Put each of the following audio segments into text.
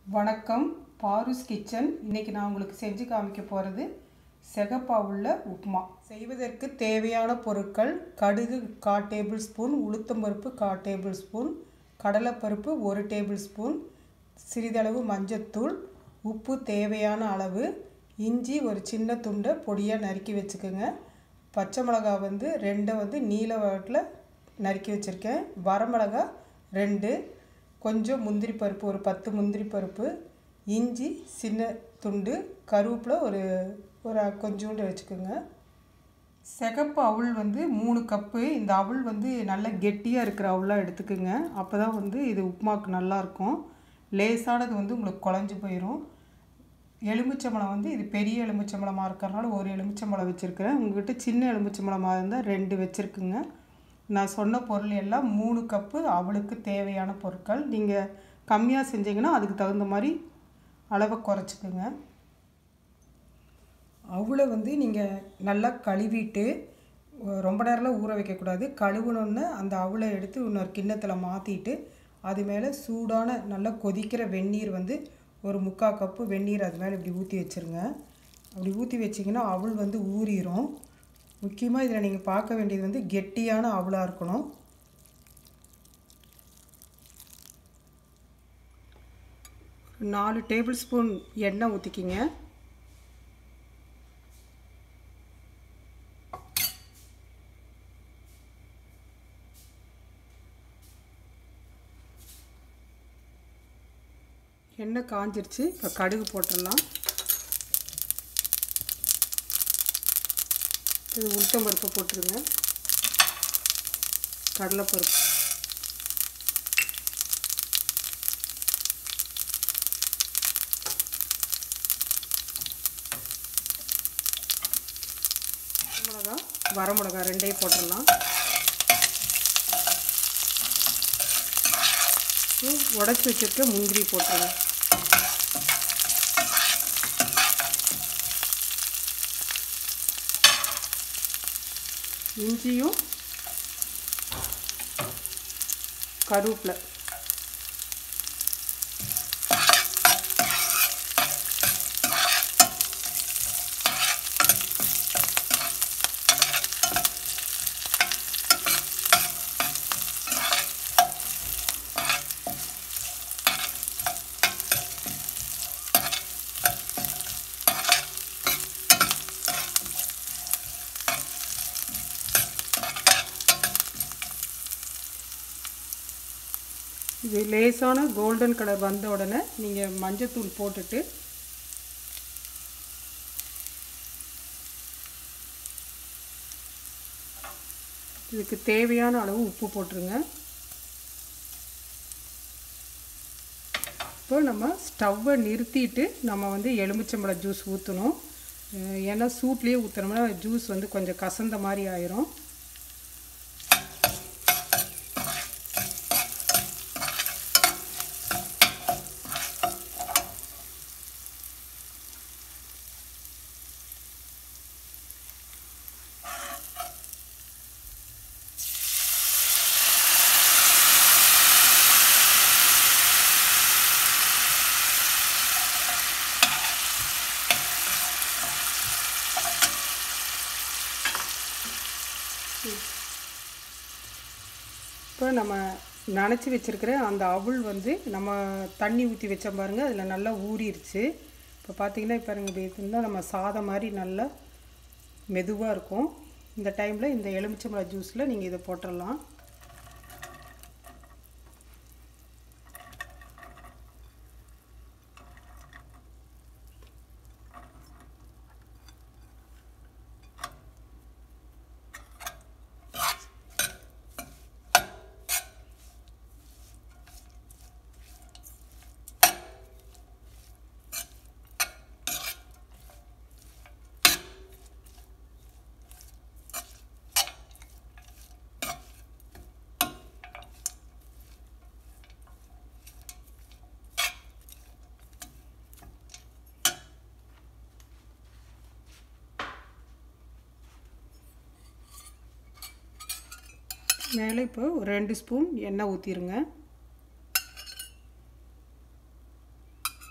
வணக்கம் பாருஸ் கிச்சன் இன்றைக்கி நான் உங்களுக்கு செஞ்சு காமிக்க போகிறது செகப்பா உள்ள உப்புமா செய்வதற்கு தேவையான பொருட்கள் கடுகு கா டேபிள் ஸ்பூன் உளுத்தம்பருப்பு கா டேபிள் ஸ்பூன் கடலைப்பருப்பு ஒரு டேபிள் ஸ்பூன் சிறிதளவு மஞ்சத்தூள் உப்பு தேவையான அளவு இஞ்சி ஒரு சின்ன துண்டை பொடியாக நறுக்கி வச்சுக்கோங்க பச்சை மிளகா வந்து ரெண்டை வந்து நீல வாட்டில் நறுக்கி வச்சுருக்கேன் வரமிளகா ரெண்டு கொஞ்சம் முந்திரி பருப்பு ஒரு பத்து முந்திரி பருப்பு இஞ்சி சின்ன துண்டு கருவேப்பிலை ஒரு ஒரு கொஞ்சோண்டு வச்சுக்கோங்க சிகப்பு அவுள் வந்து மூணு கப்பு இந்த அவுள் வந்து நல்லா கெட்டியாக இருக்கிற அவுளாக எடுத்துக்கோங்க அப்போ தான் வந்து இது உப்புமாவுக்கு நல்லாயிருக்கும் லேசானது வந்து உங்களுக்கு குழஞ்சி போயிடும் எலுமிச்சம்பழம் வந்து இது பெரிய எலுமிச்சம்பழமாக இருக்கிறனால ஒரு எலுமிச்சம்பழம் வச்சுருக்கிறேன் உங்கள்கிட்ட சின்ன எலுமிச்சம்பழமாக இருந்தால் ரெண்டு வச்சுருக்குங்க நான் சொன்ன பொருள் எல்லாம் மூணு கப்பு அவளுக்கு தேவையான பொருட்கள் நீங்கள் கம்மியாக செஞ்சீங்கன்னா அதுக்கு தகுந்த மாதிரி அளவை குறைச்சிக்கோங்க அவளை வந்து நீங்கள் நல்லா கழுவிட்டு ரொம்ப நேரம்லாம் ஊற வைக்கக்கூடாது கழுவுனோன்னு அந்த அவளை எடுத்து இன்னொரு கிண்ணத்தில் மாற்றிட்டு அது மேலே சூடான நல்லா கொதிக்கிற வெந்நீர் வந்து ஒரு முக்கால் கப்பு வெந்நீர் அது மேலே இப்படி ஊற்றி வச்சுருங்க அப்படி ஊற்றி வச்சிங்கன்னா அவள் வந்து ஊறிடும் முக்கியமாக இதில் நீங்கள் பார்க்க வேண்டியது வந்து கெட்டியான அவலாக இருக்கணும் நாலு டேபிள் ஸ்பூன் எண்ணெய் ஊற்றிக்கிங்க எண்ணெய் காஞ்சிருச்சு இப்போ கடுகு போட்டுடலாம் இது உளுத்தம் பருப்பு போட்டுருங்க கடலைப்பருப்பு மிளகா வரமிளகா ரெண்டையும் போட்டுடலாம் உடச்சி வச்சுருக்க முந்திரி போட்டுருங்க இஞ்சியும் கருவேப்பிலை இது லேசான கோல்டன் கலர் வந்த உடனே நீங்கள் மஞ்சத்தூள் போட்டுட்டு இதுக்கு தேவையான அளவு உப்பு போட்டுருங்க இப்போ நம்ம ஸ்டவ்வை நிறுத்திட்டு நம்ம வந்து எலுமிச்சம்பழ ஜூஸ் ஊற்றணும் ஏன்னா சூட்லேயே ஊற்றினோம்னா ஜூஸ் வந்து கொஞ்சம் கசந்த மாதிரி ஆயிரும் இப்போ நம்ம நனைச்சி வச்சுருக்கிற அந்த அவுள் வந்து நம்ம தண்ணி ஊற்றி வச்ச பாருங்கள் அதில் நல்லா ஊறிடுச்சு இப்போ பார்த்தீங்கன்னா இப்போ பாருங்கள் இப்படி இருந்தால் நம்ம சாதம் மாதிரி நல்லா மெதுவாக இருக்கும் இந்த டைமில் இந்த எலுமிச்சம்பழ ஜூஸில் நீங்கள் இதை போட்டுடலாம் மேலே இப்போ ஒரு ரெண்டு ஸ்பூன் எண்ணெய் ஊற்றிடுங்க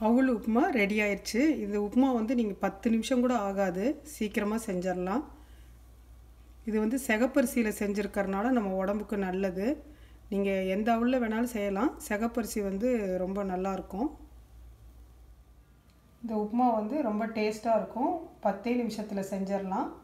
அவுள் உப்புமா ரெடி ஆயிடுச்சு இந்த உப்புமா வந்து நீங்கள் பத்து நிமிஷம் கூட ஆகாது சீக்கிரமாக செஞ்சிடலாம் இது வந்து செகப்பரிசியில் செஞ்சுருக்கறனால நம்ம உடம்புக்கு நல்லது நீங்கள் எந்த அவுளில் வேணாலும் செய்யலாம் செகப்பரிசி வந்து ரொம்ப நல்லாயிருக்கும் இந்த உப்புமா வந்து ரொம்ப டேஸ்ட்டாக இருக்கும் பத்தே நிமிஷத்தில் செஞ்சிடலாம்